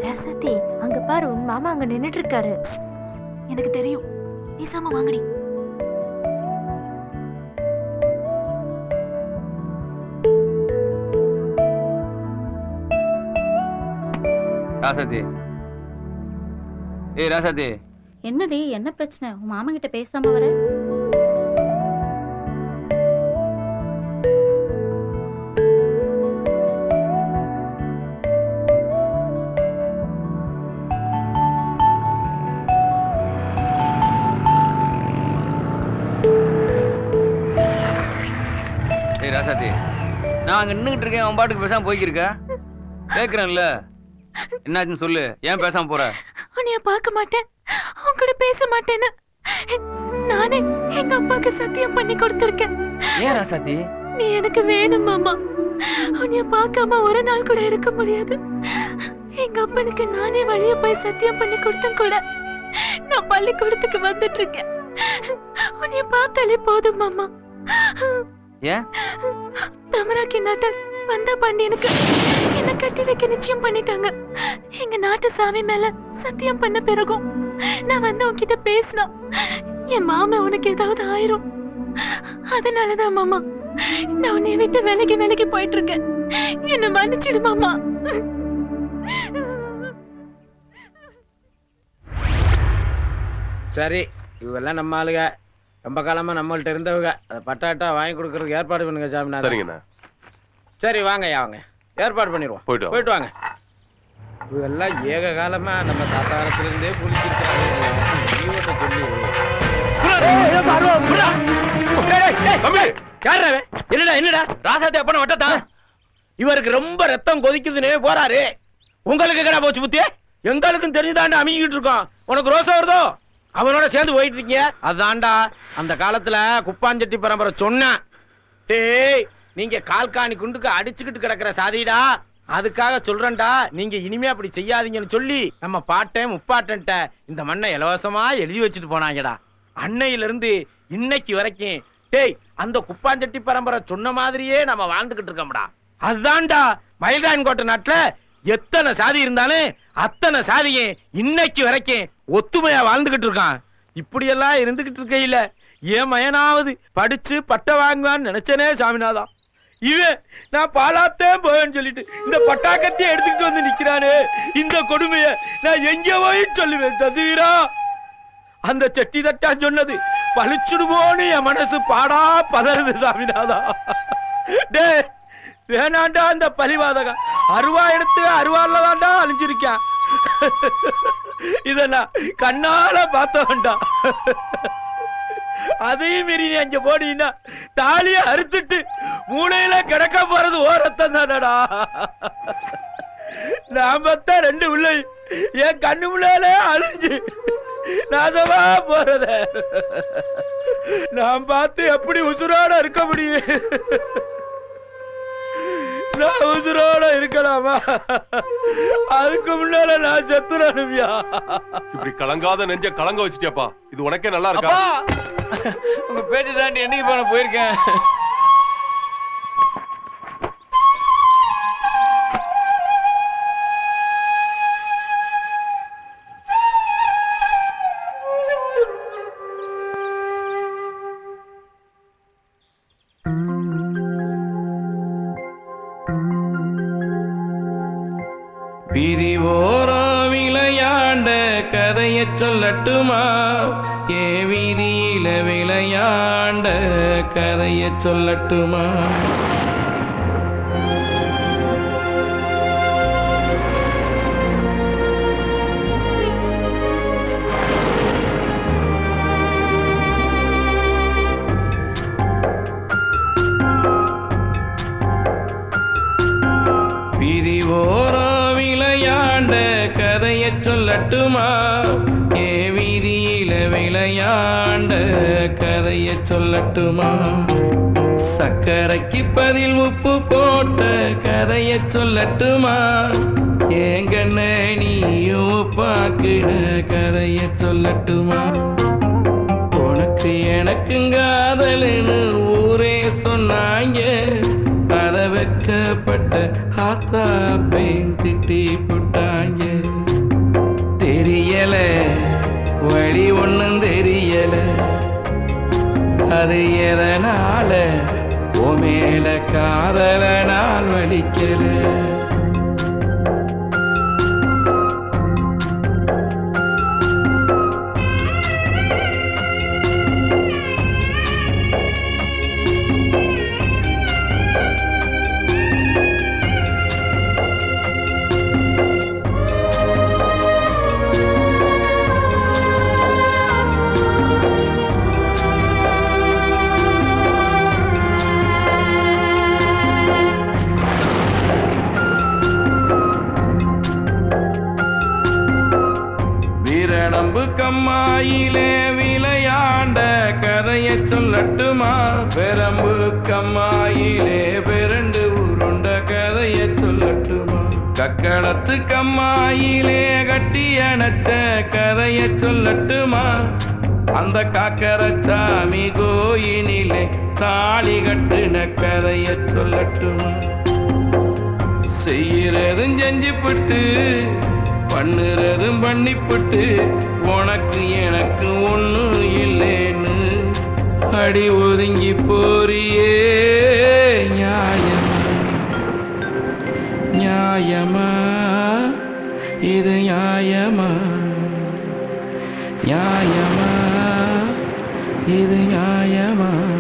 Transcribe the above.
ரசதி அங்க பாரு உன் மாமா அங்க நின்னுட்டு இருக்காரு எனக்கு தெரியும் பேசாம வாங்கடி ராசாத்தி ஏய் ராசாத்தி என்னடி என்ன பிரச்சனை உன் மாமா கிட்ட பேசாம வர ஏய் ராசாத்தி நான் அங்க நின்னுகிட்டு இருக்கேன் அவன் பாட்டுக்கு பேசாம போய்க்கிருக்க கேக்குறேன்ல என்னாச்சுன்னு சொல்லு ஏன் பேசாம போற உன்னைய பார்க்க மாட்டேன் உன் கூட பேச மாட்டேன்னு நானே எங்க அப்பாக்கு சத்தியம் பண்ணி கொடுத்திருக்கேன் ஏன் ராசாத்தி நீ எனக்கு வேணும் மாமா உன்னைய பார்க்காம ஒரு நாள் கூட இருக்க முடியாது எங்க அப்பனுக்கு நானே வழிய போய் சத்தியம் பண்ணி கொடுத்தேன் கூட நான் பள்ளிக்கூடத்துக்கு வந்துட்டு இருக்கேன் உன்னைய பார்த்தாலே போதும் மாமா ஏன் தமராக்கி நாட்டர் வந்த பாண்டியனுக்கு என்ன கட்டி வைக்க நிச்சயம் பண்ணிட்டாங்க எங்க நாட்டு சாமி மேல சத்தியம் பண்ண பிறகும் நான் வந்து உன்கிட்ட பேசினா என் மாமா உனக்கு ஏதாவது ஆயிரும் அதனாலதான் மாமா நான் உன்னை விட்டு விலகி விலகி போயிட்டு இருக்கேன் என்ன மன்னிச்சிடு மாமா சரி இவெல்லாம் நம்ம ஆளுங்க ரொம்ப காலமா நம்மள்ட்ட இருந்தவங்க அதை பட்டாட்டா வாங்கி கொடுக்கறதுக்கு ஏற்பாடு பண்ணுங்க சாமிநாதன் சரிங்கண்ணா சரி வாங்க வாங்க ஏற்பாடு பண்ணிடுவோம் போயிட்டு வாங்க. போயிட்டு வாங்க இவெல்லாம் ஏக காலமா நம்ம தாத்தா காலத்துல இருந்தே குளிச்சிருக்காங்க சொல்லி யார்றா இவன்? என்னடா என்னடா ராசாத்தி அப்பன வட்டத்தா இவருக்கு ரொம்ப ரத்தம் கொதிக்குதுன்னு போறாரு உங்களுக்கு கடா போச்சு புத்தி எங்களுக்கும் தெரிஞ்சுதாண்டா அமைக்கிட்டு இருக்கோம் உனக்கு ரோசம் வருதோ அவனோட சேர்ந்து போயிட்டு இருக்கீங்க அதான்டா அந்த காலத்துல குப்பாஞ்சட்டி பரம்பரை சொன்னான் டேய் நீங்க கால்காணி குண்டுக்கு அடிச்சுக்கிட்டு கிடக்குற சாதிடா அதுக்காக சொல்றேன்டா நீங்க இனிமே அப்படி செய்யாதீங்கன்னு சொல்லி நம்ம பாட்டன் முப்பாட்டன்ட்ட இந்த மண்ணை இலவசமா எழுதி வச்சுட்டு போனாங்கடா அன்னையில இருந்து இன்னைக்கு வரைக்கும் டேய் அந்த குப்பாஞ்சட்டி பரம்பரை சொன்ன மாதிரியே நம்ம வாழ்ந்துகிட்டு இருக்கோம்டா அதுதான்டா மயில்ராயன் கோட்டை நாட்டுல எத்தனை சாதி இருந்தாலும் அத்தனை சாதியும் இன்னைக்கு வரைக்கும் ஒத்துமையா வாழ்ந்துகிட்டு இருக்கான் இப்படியெல்லாம் இருந்துகிட்டு இருக்கையில என் மயனாவது படிச்சு பட்டை வாங்குவான்னு நினைச்சனே சாமிநாதா இவன் நான் பாலாத்தே போவேன்னு சொல்லிட்டு இந்த பட்டாக்கத்தையே எடுத்துக்கிட்டு வந்து நிக்கிறானே இந்த கொடுமைய நான் எங்க போய் சொல்லுவேன் சதுவீரா அந்த செட்டி தட்டா சொன்னது பழிச்சுடுமோன்னு என் மனசு பாடா பதறுது சாமிநாதா டே வேணாண்டா அந்த பலிவாதகம் அருவா எடுத்து அருவால தான்டா அழிஞ்சிருக்கேன் இத நான் கண்ணால பார்த்தவன்டா அதையும் மீறி நீ அங்க போனீங்கன்னா தாலிய அறுத்துட்டு மூளையில கிடக்க போறது ஓரத்தம் தானடா நான் பார்த்தா ரெண்டு பிள்ளை என் கண்ணு முன்னாலே அழிஞ்சு நாசமா போறத நான் பார்த்து எப்படி உசுரோட இருக்க முடியும் நான் உசுரோட இருக்கலாமா அதுக்கு முன்னால நான் செத்துறனுமியா இப்படி கலங்காத நெஞ்ச கலங்க வச்சுட்டியாப்பா இது உனக்கே நல்லா இருக்கா உங்க பேச்சு தாண்டி என்னைக்கு போன போயிருக்கேன் பிரிவோரோ விளையாண்ட கதைய சொல்லட்டுமா ஏ வீதியில விளையாண்ட கதைய சொல்லட்டுமா பிரிவோரோ விளையாண்ட கதைய சொல்லட்டுமா ஏ வீதியில விளையாண்ட கதைய சொல்லட்டுமா சக்கரைக்கு பதில் உப்பு போட்ட கதைய சொல்லட்டுமா ஏங்கண்ண நீயும் உப்பாக்கிட கதைய சொல்லட்டுமா உனக்கு எனக்கும் காதலுன்னு ஊரே சொன்னாங்க அத வெக்கப்பட்ட ஆத்தா பெண் திட்டி போட்டாங்க தேடி ஒண்ணும் தெரியல அது எதனால ஓ மேல காதல நான் வலிக்கல வீரணம்பு கம்மாயிலே விளையாண்ட கதைய சொல்லட்டுமா பெரம்பு கம்மாயிலே பெரண்டு உருண்ட கதைய சொல்லட்டுமா கக்களத்து கம்மாயிலே கட்டி அணைச்ச கதைய சொல்லட்டுமா அந்த காக்கரச்சாமி கோயினிலே தாலி கட்டுன கதைய சொல்லட்டுமா செய்யறதும் செஞ்சுப்பட்டு பண்ணுறதும் பண்ணிப்பட்டு உனக்கு எனக்கு ஒண்ணும் இல்லைன்னு அடி ஒதுங்கி போறியே நியாயமா நியாயமா இது நியாயமா நியாயமா இது நியாயமா